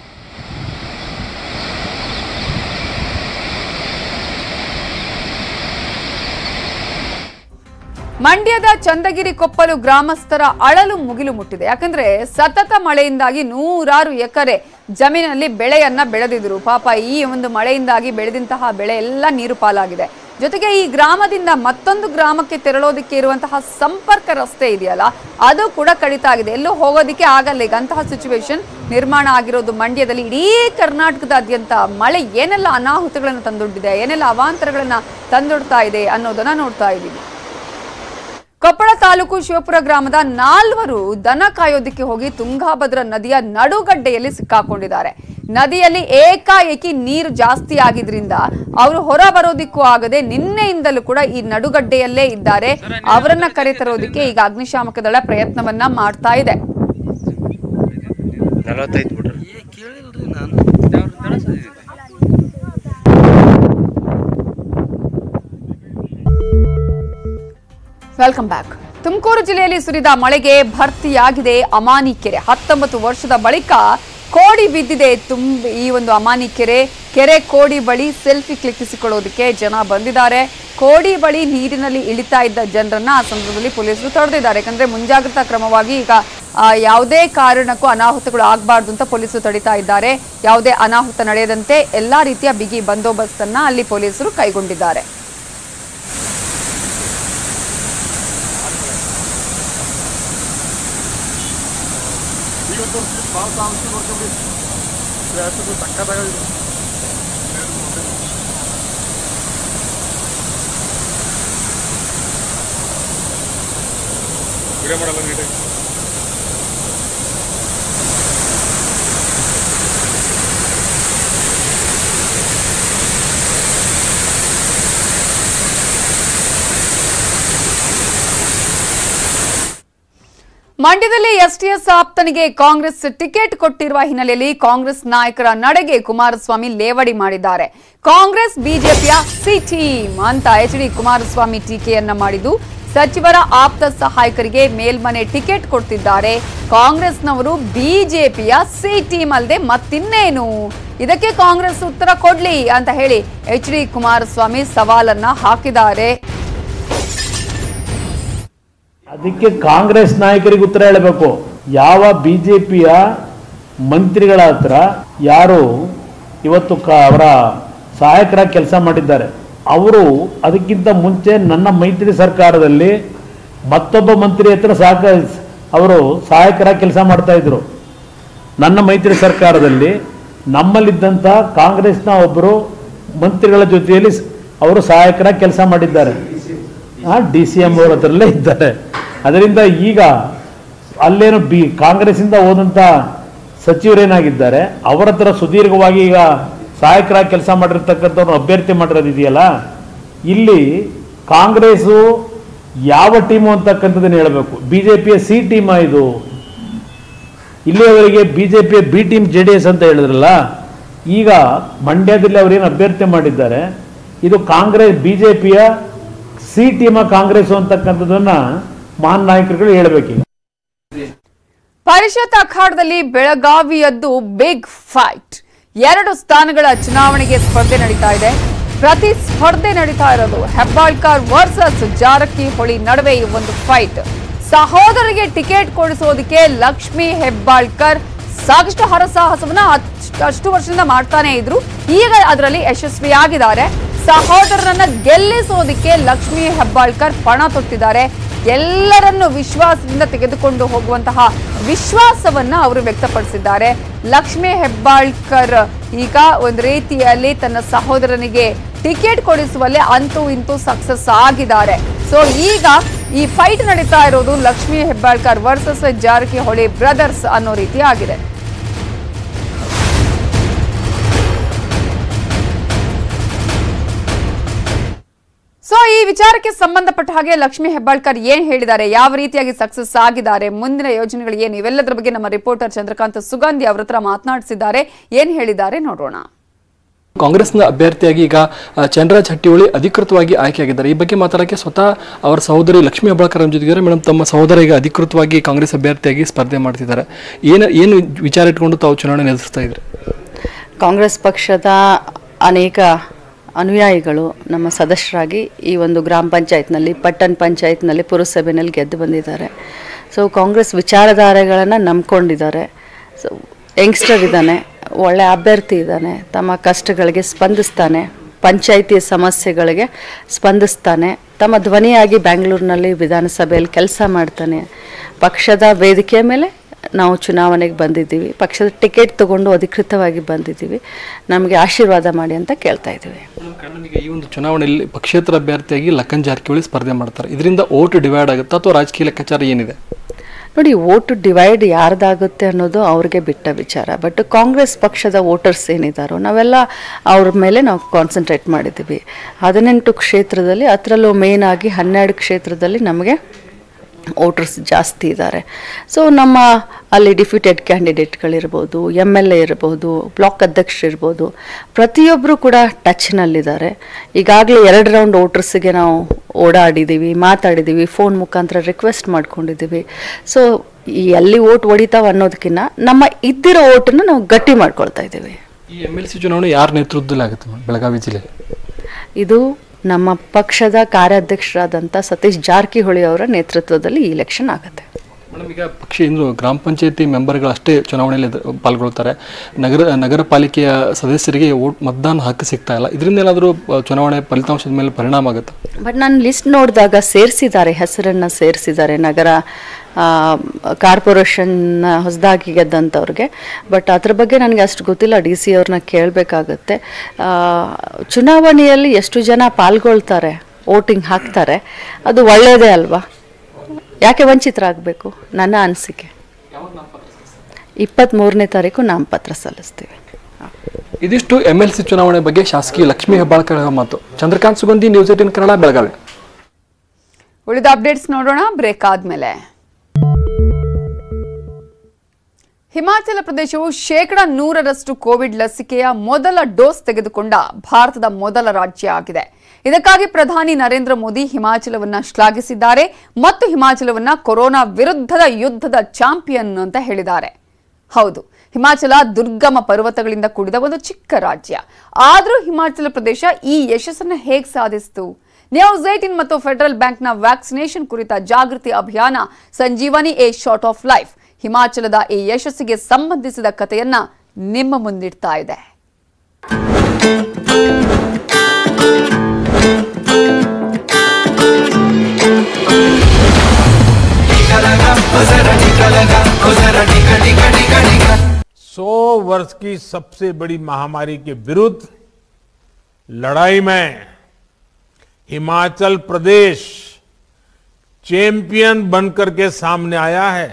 ಮಂಡ್ಯದ ಚಂದಗಿರಿ ಕೊಪ್ಪಲು ಗ್ರಾಮಸ್ಥರ ಅಳಲು ಮುಗಿಲು ಮುಟ್ಟಿದೆ ಯಾಕಂದ್ರೆ ಸತತ ಮಳೆಯಿಂದಾಗಿ ನೂರಾರು ಎಕರೆ ಜಮೀನಲ್ಲಿ ಬೆಳೆಯನ್ನ ಬೆಳೆದಿದ್ರು ಪಾಪ ಈ ಒಂದು ಮಳೆಯಿಂದಾಗಿ ಬೆಳೆದಂತಹ ಬೆಳೆ ಎಲ್ಲ ನೀರು ಪಾಲಾಗಿದೆ ಜೊತೆಗೆ ಈ ಗ್ರಾಮದಿಂದ ಮತ್ತೊಂದು ಗ್ರಾಮಕ್ಕೆ ತೆರಳೋದಕ್ಕೆ ಇರುವಂತಹ ಸಂಪರ್ಕ ರಸ್ತೆ ಇದೆಯಲ್ಲ ಅದು ಕೂಡ ಕಡಿತ ಆಗಿದೆ ಎಲ್ಲೂ ಹೋಗೋದಕ್ಕೆ ಆಗಲ್ಲ ಈಗ ಅಂತಹ ಸಿಚುವೇಶನ್ ನಿರ್ಮಾಣ ಆಗಿರೋದು ಮಂಡ್ಯದಲ್ಲಿ ಇಡೀ ಕರ್ನಾಟಕದಾದ್ಯಂತ ಮಳೆ ಏನೆಲ್ಲ ಅನಾಹುತಗಳನ್ನು ತಂದೊಡ್ಡಿದೆ ಏನೆಲ್ಲ ಅವಾಂತರಗಳನ್ನ ತಂದೊಡ್ತಾ ಇದೆ ಅನ್ನೋದನ್ನ ನೋಡ್ತಾ ಇದ್ದೀವಿ ಕೊಪ್ಪಳ ತಾಲೂಕು ಶಿವಪುರ ಗ್ರಾಮದ ನಾಲ್ವರು ದನ ಕಾಯೋದಕ್ಕೆ ಹೋಗಿ ತುಂಗಾಭದ್ರಾ ನದಿಯ ನಡುಗಡ್ಡೆಯಲ್ಲಿ ಸಿಕ್ಕಾಕೊಂಡಿದ್ದಾರೆ ನದಿಯಲ್ಲಿ ಏಕಾಏಕಿ ನೀರು ಜಾಸ್ತಿ ಆಗಿದ್ರಿಂದ ಅವರು ಹೊರ ಬರೋದಿಕ್ಕೂ ಆಗದೆ ನಿನ್ನೆಯಿಂದಲೂ ಕೂಡ ಈ ನಡುಗಡ್ಡೆಯಲ್ಲೇ ಇದ್ದಾರೆ ಅವರನ್ನ ಕರೆತರೋದಕ್ಕೆ ಈಗ ಅಗ್ನಿಶಾಮಕ ದಳ ಪ್ರಯತ್ನವನ್ನ ಮಾಡ್ತಾ ಇದೆ ನಲವತ್ತೈದು ಬಿಡ್ರಿ ವೆಲ್ಕಮ್ ಬ್ಯಾಕ್ ತುಮಕೂರು ಜಿಲ್ಲೆಯಲ್ಲಿ ಸುರಿದ ಮಳೆಗೆ ಭರ್ತಿಯಾಗಿದೆ ಅಮಾನಿ ಕೆರೆ ಹತ್ತೊಂಬತ್ತು ವರ್ಷದ ಬಳಿಕ ಕೋಡಿ ಬಿದ್ದಿದೆ ತುಂಬ ಈ ಒಂದು ಅಮಾನಿ ಕೆರೆ ಕೆರೆ ಕೋಡಿ ಬಳಿ ಸೆಲ್ಫಿ ಕ್ಲಿಕ್ಕಿಸಿಕೊಳ್ಳೋದಕ್ಕೆ ಜನ ಬಂದಿದ್ದಾರೆ ಕೋಡಿ ಬಳಿ ನೀರಿನಲ್ಲಿ ಇಳಿತಾ ಇದ್ದ ಜನರನ್ನ ಆ ಸಂದರ್ಭದಲ್ಲಿ ಪೊಲೀಸರು ತಡೆದಿದ್ದಾರೆ ಯಾಕಂದ್ರೆ ಮುಂಜಾಗ್ರತಾ ಕ್ರಮವಾಗಿ ಈಗ ಆ, ಯಾವುದೇ ಕಾರಣಕ್ಕೂ ಅನಾಹುತಗಳು ಆಗಬಾರ್ದು ಅಂತ ಪೊಲೀಸರು ತಡಿತಾ ಇದ್ದಾರೆ ಯಾವುದೇ ಅನಾಹುತ ನಡೆಯದಂತೆ ಎಲ್ಲಾ ರೀತಿಯ ಬಿಗಿ ಬಂದೋಬಸ್ತನ್ನ ಅಲ್ಲಿ ಪೊಲೀಸರು ಕೈಗೊಂಡಿದ್ದಾರೆ ಮಂಡ್ಯದಲ್ಲಿ ಎಸ್ಟಿಎಸ್ ಆಪ್ತನಿಗೆ ಕಾಂಗ್ರೆಸ್ ಟಿಕೆಟ್ ಕೊಟ್ಟಿರುವ ಹಿನ್ನೆಲೆಯಲ್ಲಿ ಕಾಂಗ್ರೆಸ್ ನಾಯಕರ ನಡೆಗೆ ಕುಮಾರಸ್ವಾಮಿ ಲೇವಡಿ ಮಾಡಿದ್ದಾರೆ ಕಾಂಗ್ರೆಸ್ ಬಿಜೆಪಿಯ ಸಿ ಟೀಮ್ ಅಂತ ಎಚ್ ಡಿ ಕುಮಾರಸ್ವಾಮಿ ಟೀಕೆಯನ್ನ ಮಾಡಿದ್ದು ಸಚಿವರ ಆಪ್ತ ಸಹಾಯಕರಿಗೆ ಮೇಲ್ಮನೆ ಟಿಕೆಟ್ ಕೊಡ್ತಿದ್ದಾರೆ ಕಾಂಗ್ರೆಸ್ನವರು ಬಿಜೆಪಿಯ ಸಿ ಟೀಮ್ ಅಲ್ಲದೆ ಮತ್ತಿನ್ನೇನು ಇದಕ್ಕೆ ಕಾಂಗ್ರೆಸ್ ಉತ್ತರ ಕೊಡ್ಲಿ ಅಂತ ಹೇಳಿ ಎಚ್ ಡಿ ಕುಮಾರಸ್ವಾಮಿ ಸವಾಲನ್ನ ಹಾಕಿದ್ದಾರೆ ಅದಕ್ಕೆ ಕಾಂಗ್ರೆಸ್ ನಾಯಕರಿಗೆ ಉತ್ತರ ಹೇಳಬೇಕು ಯಾವ ಬಿಜೆಪಿಯ ಮಂತ್ರಿಗಳ ಹತ್ರ ಯಾರು ಇವತ್ತು ಕ ಅವರ ಸಹಾಯಕರಾಗಿ ಕೆಲಸ ಮಾಡಿದ್ದಾರೆ ಅವರು ಅದಕ್ಕಿಂತ ಮುಂಚೆ ನನ್ನ ಮೈತ್ರಿ ಸರ್ಕಾರದಲ್ಲಿ ಮತ್ತೊಬ್ಬ ಮಂತ್ರಿ ಹತ್ರ ಸಹಕ ಅವರು ಸಹಾಯಕರಾಗಿ ಕೆಲಸ ಮಾಡ್ತಾ ಇದ್ರು ನನ್ನ ಮೈತ್ರಿ ಸರ್ಕಾರದಲ್ಲಿ ನಮ್ಮಲ್ಲಿದ್ದಂಥ ಕಾಂಗ್ರೆಸ್ನ ಒಬ್ಬರು ಮಂತ್ರಿಗಳ ಜೊತೆಯಲ್ಲಿ ಸ್- ಅವರು ಸಹಾಯಕರಾಗಿ ಕೆಲಸ ಮಾಡಿದ್ದಾರೆ ಡಿ ಸಿ ಎಂ ಅವ್ರ ಹತ್ರಲ್ಲೇ ಇದ್ದಾರೆ ಅದರಿಂದ ಈಗ ಅಲ್ಲೇನು ಬಿ ಕಾಂಗ್ರೆಸ್ಸಿಂದ ಹೋದಂಥ ಸಚಿವರೇನಾಗಿದ್ದಾರೆ ಅವರ ಹತ್ರ ಸುದೀರ್ಘವಾಗಿ ಈಗ ಸಹಾಯಕರಾಗಿ ಕೆಲಸ ಮಾಡಿರ್ತಕ್ಕಂಥವ್ರನ್ನ ಅಭ್ಯರ್ಥಿ ಮಾಡಿರೋದು ಇದೆಯಲ್ಲ ಇಲ್ಲಿ ಕಾಂಗ್ರೆಸ್ಸು ಯಾವ ಟೀಮು ಅಂತಕ್ಕಂಥದ್ದನ್ನು ಹೇಳಬೇಕು ಬಿ ಜೆ ಪಿಯ ಸಿ ಟೀಮಾ ಇದು ಇಲ್ಲಿಯವರೆಗೆ ಬಿ ಜೆ ಪಿಯ B team J D S ಅಂತ ಹೇಳಿದ್ರಲ್ಲ ಈಗ ಮಂಡ್ಯದಲ್ಲಿ ಅವರೇನು ಅಭ್ಯರ್ಥಿ ಮಾಡಿದ್ದಾರೆ ಇದು ಕಾಂಗ್ರೆಸ್ ಬಿ ಜೆ ಪಿಯ ಸಿ ಟೀಮ ಕಾಂಗ್ರೆಸ್ ಅಂತಕ್ಕಂಥದ್ದನ್ನ ಮಹಾನ್ ನಾಯಕರುಗಳು ಹೇಳಬೇಕೀಗ ಪರಿಷತ್ ಅಖಾಡದಲ್ಲಿ ಬೆಳಗಾವಿಯದ್ದು ಬಿಗ್ ಫೈಟ್ ಎರಡು ಸ್ಥಾನಗಳ ಚುನಾವಣೆಗೆ ಸ್ಪರ್ಧೆ ನಡೀತಾ ಇದೆ ಪ್ರತಿ ಸ್ಪರ್ಧೆ ನಡೀತಾ ಇರೋದು ಹೆಬ್ಬಾಳ್ಕರ್ ವರ್ಸಸ್ ಜಾರಕಿಹೊಳಿ ನಡುವೆ ಈ ಒಂದು ಫೈಟ್ ಸಹೋದರಿಗೆ ಟಿಕೆಟ್ ಕೊಡಿಸೋದಕ್ಕೆ ಲಕ್ಷ್ಮಿ ಹೆಬ್ಬಾಳ್ಕರ್ ಸಾಕಷ್ಟು ಹರಸಾಹಸವನ್ನ ಅಷ್ಟ್- ಅಷ್ಟು ವರ್ಷದಿಂದ ಮಾಡ್ತಾನೆ ಇದ್ರು ಈಗ ಅದರಲ್ಲಿ ಯಶಸ್ವಿಯಾಗಿದ್ದಾರೆ ಸಹೋದರರನ್ನ ಗೆಲ್ಲಿಸೋದಕ್ಕೆ ಲಕ್ಷ್ಮಿ ಹೆಬ್ಬಾಳ್ಕರ್ ಪಣ ತೊಟ್ಟಿದ್ದಾರೆ ಎಲ್ಲರನ್ನು ವಿಶ್ವಾಸದಿಂದ ತೆಗೆದುಕೊಂಡು ಹೋಗುವಂತಹ ವಿಶ್ವಾಸವನ್ನ ಅವರು ವ್ಯಕ್ತಪಡಿಸಿದ್ದಾರೆ ಲಕ್ಷ್ಮಿ ಹೆಬ್ಬಾಳ್ಕರ್ ಈಗ ಒಂದು ರೀತಿಯಲ್ಲಿ ತನ್ನ ಸಹೋದರನಿಗೆ ಟಿಕೆಟ್ ಕೊಡಿಸುವಲ್ಲಿ ಅಂತೂ ಇಂತೂ ಸಕ್ಸಸ್ ಆಗಿದ್ದಾರೆ ಸೊ ಈಗ ಈ ಫೈಟ್ ನಡೀತಾ ಇರೋದು ಲಕ್ಷ್ಮಿ ಹೆಬ್ಬಾಳ್ಕರ್ ವರ್ಸಸ್ ಜಾರಕಿಹೊಳಿ ಬ್ರದರ್ಸ್ ಅನ್ನೋ ರೀತಿ ಆಗಿದೆ ಸೊ ಈ ವಿಚಾರಕ್ಕೆ ಸಂಬಂಧಪಟ್ಟ ಹಾಗೆ ಲಕ್ಷ್ಮಿ ಹೆಬ್ಬಾಳ್ಕರ್ ಏನ್ ಹೇಳಿದ್ದಾರೆ ಯಾವ ರೀತಿಯಾಗಿ ಸಕ್ಸಸ್ ಆಗಿದ್ದಾರೆ ಮುಂದಿನ ಯೋಜನೆಗಳು ಏನು ಇವೆಲ್ಲದರ ಬಗ್ಗೆ ನಮ್ಮ ರಿಪೋರ್ಟರ್ ಚಂದ್ರಕಾಂತ್ ಸುಗಂಧಿ ಅವ್ರ ಹತ್ರ ಮಾತನಾಡಿಸಿದ್ದಾರೆ ಏನ್ ಹೇಳಿದ್ದಾರೆ ನೋಡೋಣ ಕಾಂಗ್ರೆಸ್ನ ಅಭ್ಯರ್ಥಿಯಾಗಿ ಈಗ ಆ, ಚಂದ್ರರಾಜ್ ಹಟ್ಟಿಹೊಳಿ ಅಧಿಕೃತವಾಗಿ ಆಯ್ಕೆಯಾಗಿದ್ದಾರೆ ಈ ಬಗ್ಗೆ ಮಾತಾಡೋಕ್ಕೆ ಸ್ವತಃ ಅವರ ಸಹೋದರಿ ಲಕ್ಷ್ಮೀ ಹೆಬ್ಬಾಳ್ಕರ್ ನಮ್ಮ ಜೊತೆಗಿದ್ದಾರೆ ಮೇಡಮ್ ತಮ್ಮ ಸಹೋದರ ಈಗ ಅಧಿಕೃತವಾಗಿ ಕಾಂಗ್ರೆಸ್ ಅಭ್ಯರ್ಥಿಯಾಗಿ ಸ್ಪರ್ಧೆ ಮಾಡ್ತಿದ್ದಾರೆ ಏನು ಏನು ವಿಚಾರ ಇಟ್ಕೊಂಡು ತಾವು ಚುನಾವಣೆ ಎದುರಿಸ್ತಾ ಇದ್ರಿ ಕಾಂಗ್ರೆಸ್ ಪಕ್ಷದ ಅನೇಕ ಅನುಯಾಯಿಗಳು ನಮ್ಮ ಸದಸ್ಯರಾಗಿ ಈ ಒಂದು ಗ್ರಾಮ ಪಂಚಾಯತ್ನಲ್ಲಿ ಪಟ್ಟಣ ಪಂಚಾಯತ್ನಲ್ಲಿ ಪುರಸಭೆಯಲ್ಲಿ ಗೆದ್ದು ಬಂದಿದ್ದಾರೆ ಸೊ ಕಾಂಗ್ರೆಸ್ ವಿಚಾರಧಾರೆಗಳನ್ನು ನಂಬ್ಕೊಂಡಿದ್ದಾರೆ ಸೊ ಯಂಗ್ಸ್ಟರ್ ಇದ್ದಾನೆ ಒಳ್ಳೆ ಅಭ್ಯರ್ಥಿ ಇದ್ದಾನೆ ತಮ್ಮ ಕಷ್ಟಗಳಿಗೆ ಸ್ಪಂದಿಸ್ತಾನೆ ಪಂಚಾಯಿತಿ ಸಮಸ್ಯೆಗಳಿಗೆ ಸ್ಪಂದಿಸ್ತಾನೆ ತಮ್ಮ ಧ್ವನಿಯಾಗಿ ಬೆಂಗಳೂರಿನಲ್ಲಿ ವಿಧಾನಸಭೆಯಲ್ಲಿ ಕೆಲಸ ಮಾಡ್ತಾನೆ ಪಕ್ಷದ ವೇದಿಕೆಯ ಮೇಲೆ ನಾವು ಚುನಾವಣೆಗೆ ಬಂದಿದ್ದೀವಿ ಪಕ್ಷದ ಟಿಕೆಟ್ ತಗೊಂಡು ಅಧಿಕೃತವಾಗಿ ಬಂದಿದ್ದೀವಿ ನಮಗೆ ಆಶೀರ್ವಾದ ಮಾಡಿ ಅಂತ ಕೇಳ್ತಾ ಇದ್ದೀವಿ ಈಗ ಈ ಒಂದು ಚುನಾವಣೆಯಲ್ಲಿ ಪಕ್ಷೇತರ ಅಭ್ಯರ್ಥಿಯಾಗಿ ಲಕ್ಕನ್ ಜಾರಕಿಹೊಳಿ ಸ್ಪರ್ಧೆ ಮಾಡ್ತಾರೆ ಇದರಿಂದ ಓಟ್ ಡಿವೈಡ್ ಆಗುತ್ತೆ ಅಥವಾ ರಾಜಕೀಯ ಲೆಕ್ಕಾಚಾರ ಏನಿದೆ ನೋಡಿ ಓಟು ಡಿವೈಡ್ ಯಾರ್ದಾಗುತ್ತೆ ಅನ್ನೋದು ಅವ್ರಿಗೆ ಬಿಟ್ಟ ವಿಚಾರ ಬಟ್ ಕಾಂಗ್ರೆಸ್ ಪಕ್ಷದ ವೋಟರ್ಸ್ ಏನಿದ್ದಾರೋ ನಾವೆಲ್ಲ ಅವ್ರ ಮೇಲೆ ನಾವು ಕಾನ್ಸಂಟ್ರೇಟ್ ಮಾಡಿದ್ದೀವಿ ಹದಿನೆಂಟು ಕ್ಷೇತ್ರದಲ್ಲಿ ಅದರಲ್ಲೂ ಮೇನ್ ಆಗಿ ಹನ್ನೆರಡು ಕ್ಷೇತ್ರದಲ್ಲಿ ನಮಗೆ ವೋಟರ್ಸ್ ಜಾಸ್ತಿ ಇದ್ದಾರೆ ಸೊ ನಮ್ಮ ಅಲ್ಲಿ ಡಿಫ್ಯೂಟೆಡ್ ಕ್ಯಾಂಡಿಡೇಟ್ಗಳಿರ್ಬೋದು ಎಮ್ ಎಲ್ ಎ ಇರ್ಬೋದು ಬ್ಲಾಕ್ ಅಧ್ಯಕ್ಷರು ಇರ್ಬೋದು ಪ್ರತಿಯೊಬ್ಬರು ಕೂಡ ಟಚ್ನಲ್ಲಿದ್ದಾರೆ ಈಗಾಗಲೇ ಎರಡು ರೌಂಡ್ ವೋಟರ್ಸಿಗೆ ನಾವು ಓಡಾಡಿದ್ದೀವಿ ಮಾತಾಡಿದ್ದೀವಿ ಫೋನ್ ಮುಖಾಂತರ ರಿಕ್ವೆಸ್ಟ್ ಮಾಡ್ಕೊಂಡಿದ್ದೀವಿ ಸೊ ಈ ಎಲ್ಲಿ ಓಟ್ ಹೊಡಿತಾವ ಅನ್ನೋದಕ್ಕಿಂತ ನಮ್ಮ ಇದ್ದಿರೋ ಓಟನ್ನು ನಾವು ಗಟ್ಟಿ ಮಾಡ್ಕೊಳ್ತಾ ಇದ್ದೀವಿ ಈ ಎಮ್ ಎಲ್ ಸಿ ಚುನಾವಣೆ ಯಾರ ನೇತೃತ್ವದಲ್ಲಿ ಆಗುತ್ತೆ ಮೇಡಮ್ ಬೆಳಗಾವಿ ಜಿಲ್ಲೆಯಲ್ಲಿ ಇದು ನಮ್ಮ ಪಕ್ಷದ ಕಾರ್ಯಾಧ್ಯಕ್ಷರಾದಂಥ ಸತೀಶ್ ಜಾರಕಿಹೊಳಿ ಅವರ ನೇತೃತ್ವದಲ್ಲಿ ಈ ಎಲೆಕ್ಷನ್ ಆಗುತ್ತೆ ಮೇಡಮ್ ಈಗ ಪಕ್ಷ ಇಂದು ಗ್ರಾಮ ಪಂಚಾಯತಿ ಮೆಂಬರ್ಗಳು ಅಷ್ಟೇ ಚುನಾವಣೆಯಲ್ಲಿ ಎದು- ಪಾಲ್ಗೊಳ್ತಾರೆ ನಗರ ನಗರ ಪಾಲಿಕೆಯ ಸದಸ್ಯರಿಗೆ ಓಟ್ ಮತದಾನ ಹಕ್ಕು ಸಿಗ್ತಾ ಇಲ್ಲ ಇದರಿಂದ ಏನಾದರೂ ಆ, ಚುನಾವಣೆ ಫಲಿತಾಂಶದ ಮೇಲೆ ಪರಿಣಾಮ ಆಗುತ್ತೆ ಬಟ್ ನಾನು ಲಿಸ್ಟ್ ನೋಡಿದಾಗ ಸೇರಿಸಿದ್ದಾರೆ ಹೆಸರನ್ನು ಸೇರಿಸಿದ್ದಾರೆ ನಗರ ಕಾರ್ಪೊರೇಷನ್ ಹೊಸದಾಗಿ ಗೆದ್ದಂಥವ್ರಿಗೆ ಬಟ್ ಅದ್ರ ಬಗ್ಗೆ ನನಗೆ ಅಷ್ಟು ಗೊತ್ತಿಲ್ಲ ಡಿ ಸಿ ಅವ್ರನ್ನ ಕೇಳಬೇಕಾಗತ್ತೆ ಚುನಾವಣೆಯಲ್ಲಿ ಎಷ್ಟು ಜನ ಪಾಲ್ಗೊಳ್ತಾರೆ ವೋಟಿಂಗ್ ಹಾಕ್ತಾರೆ ಅದು ಒಳ್ಳೆಯದೇ ಅಲ್ವಾ ಯಾಕೆ ವಂಚಿತರಾಗಬೇಕು ನನ್ನ ಅನಿಸಿಕೆ ಇಪ್ಪತ್ತ್ಮೂರನೇ ತಾರೀಕು ನಾಮಪತ್ರ ಸಲ್ಲಿಸ್ತೀವಿ ಇದಿಷ್ಟು ಎಮ್ ಎಲ್ ಸಿ ಚುನಾವಣೆ ಬಗ್ಗೆ ಶಾಸಕಿ ಲಕ್ಷ್ಮೀ ಹೆಬ್ಬಾಳ್ಕರ್ ಅವರ ಮಾತು ಚಂದ್ರಕಾಂತ್ ಸುಗಂಧಿ ನ್ಯೂಸ್ ಏಟಿನ್ ಕನ್ನಡ ಬೆಳಗಾವಿ ಉಳಿದ ಅಪ್ಡೇಟ್ಸ್ ನೋಡೋಣ ಬ್ರೇಕ್ ಆದ್ಮೇಲೆ ಹಿಮಾಚಲ ಪ್ರದೇಶವು ಶೇಕಡ ನೂರರಷ್ಟು ಕೋವಿಡ್ ಲಸಿಕೆಯ ಮೊದಲ ಡೋಸ್ ತೆಗೆದುಕೊಂಡ ಭಾರತದ ಮೊದಲ ರಾಜ್ಯ ಆಗಿದೆ ಇದಕ್ಕಾಗಿ ಪ್ರಧಾನಿ ನರೇಂದ್ರ ಮೋದಿ ಹಿಮಾಚಲವನ್ನ ಶ್ಲಾಘಿಸಿದ್ದಾರೆ ಮತ್ತು ಹಿಮಾಚಲವನ್ನ ಕೊರೋನಾ ವಿರುದ್ಧದ ಯುದ್ಧದ ಚಾಂಪಿಯನ್ ಅಂತ ಹೇಳಿದ್ದಾರೆ ಹೌದು ಹಿಮಾಚಲ ದುರ್ಗಮ ಪರ್ವತಗಳಿಂದ ಕೂಡಿದ ಒಂದು ಚಿಕ್ಕ ರಾಜ್ಯ ಆದರೂ ಹಿಮಾಚಲ ಪ್ರದೇಶ ಈ ಯಶಸ್ಸನ್ನು ಹೇಗೆ ಸಾಧಿಸಿತು ನ್ಯೂಸ್ ಏಟಿನ್ ಮತ್ತು ಫೆಡರಲ್ ಬ್ಯಾಂಕ್ನ ವ್ಯಾಕ್ಸಿನೇಷನ್ ಕುರಿತ ಜಾಗೃತಿ ಅಭಿಯಾನ Sanjeevani a shot of life ಹಿಮಾಚಲದ ಈ ಯಶಸ್ಸಿಗೆ ಸಂಬಂಧಿಸಿದ ಕಥೆಯನ್ನ ನಿಮ್ಮ ಮುಂದಿಡ್ತಾ ಇದೆ सौ वर्ष की सबसे बड़ी महामारी के विरुद्ध लड़ाई में हिमाचल प्रदेश चैंपियन बनकर के सामने आया है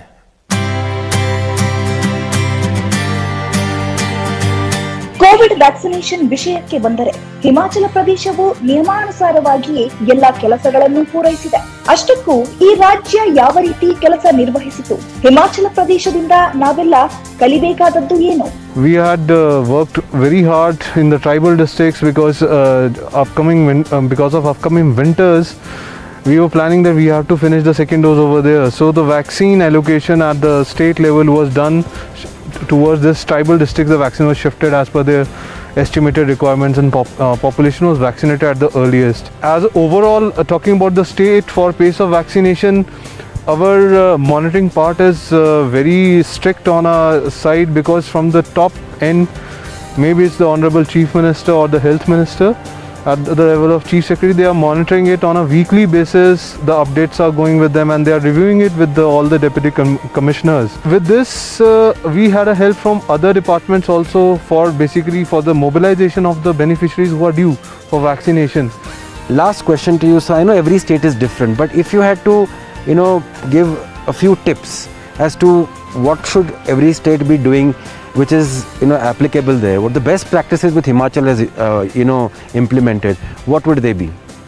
ಕೋವಿಡ್ ವ್ಯಾಕ್ಸಿನೇಷನ್ ವಿಷಯಕ್ಕೆ ಬಂದರೆ ಹಿಮಾಚಲ ಪ್ರದೇಶವು ನಿಯಮಾನುಸಾರವಾಗಿಯೇ ಎಲ್ಲ ಕೆಲಸಗಳನ್ನು ಪೂರೈಸಿದೆ ಅಷ್ಟಕ್ಕೂ ಈ ರಾಜ್ಯ ಯಾವ ರೀತಿ ಕೆಲಸ ನಿರ್ವಹಿಸಿತು ಹಿಮಾಚಲ ಪ್ರದೇಶದಿಂದ ನಾವೆಲ್ಲ ಕಲಿಬೇಕಾದದ್ದು ಏನು We had uh, worked very hard in the tribal districts because uh, upcoming win- um, because of upcoming winters. We were planning that we have to finish the second dose over there. So the vaccine allocation at the state level was done sh- towards this tribal districts. The vaccine was shifted as per their estimated requirements and pop- uh, population was vaccinated at the earliest. As overall, uh, talking about the state for pace of vaccination, our uh, monitoring part is uh, very strict on our side because from the top end, maybe it's the Honorable Chief Minister or the Health Minister, at the level of Chief Secretary, they are monitoring it on a weekly basis. The updates are going with them and they are reviewing it with the, all the deputy com- commissioners. With this, uh, we had a help from other departments also for basically for the mobilization of the beneficiaries who are due for vaccination. last question to you so i know every state is different but if you had to you know give a few tips as to what should every state be doing which is you know applicable there what the best practices with himachal has uh, you know implemented what would they be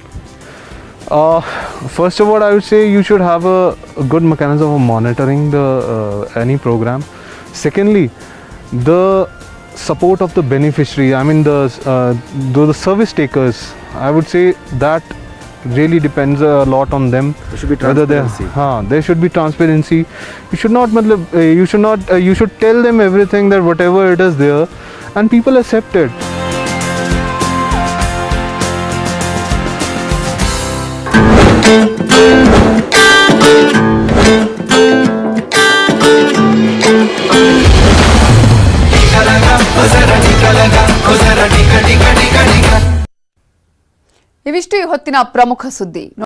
Uh, first of all, I would say you should have a, a good mechanism of monitoring the uh, any program. Secondly, the support of the beneficiary. I mean the uh, the, the service takers. I would say that really depends a lot on them. There should be whether they- transparency. हाँ, there should be transparency. You should not मतलब, uh, you should not uh, you should tell them everything that whatever it is there, and people accept it. ಇವಿಷ್ಟು ಈ ಹೊತ್ತಿನ ಪ್ರಮುಖ ಸುದ್ದಿ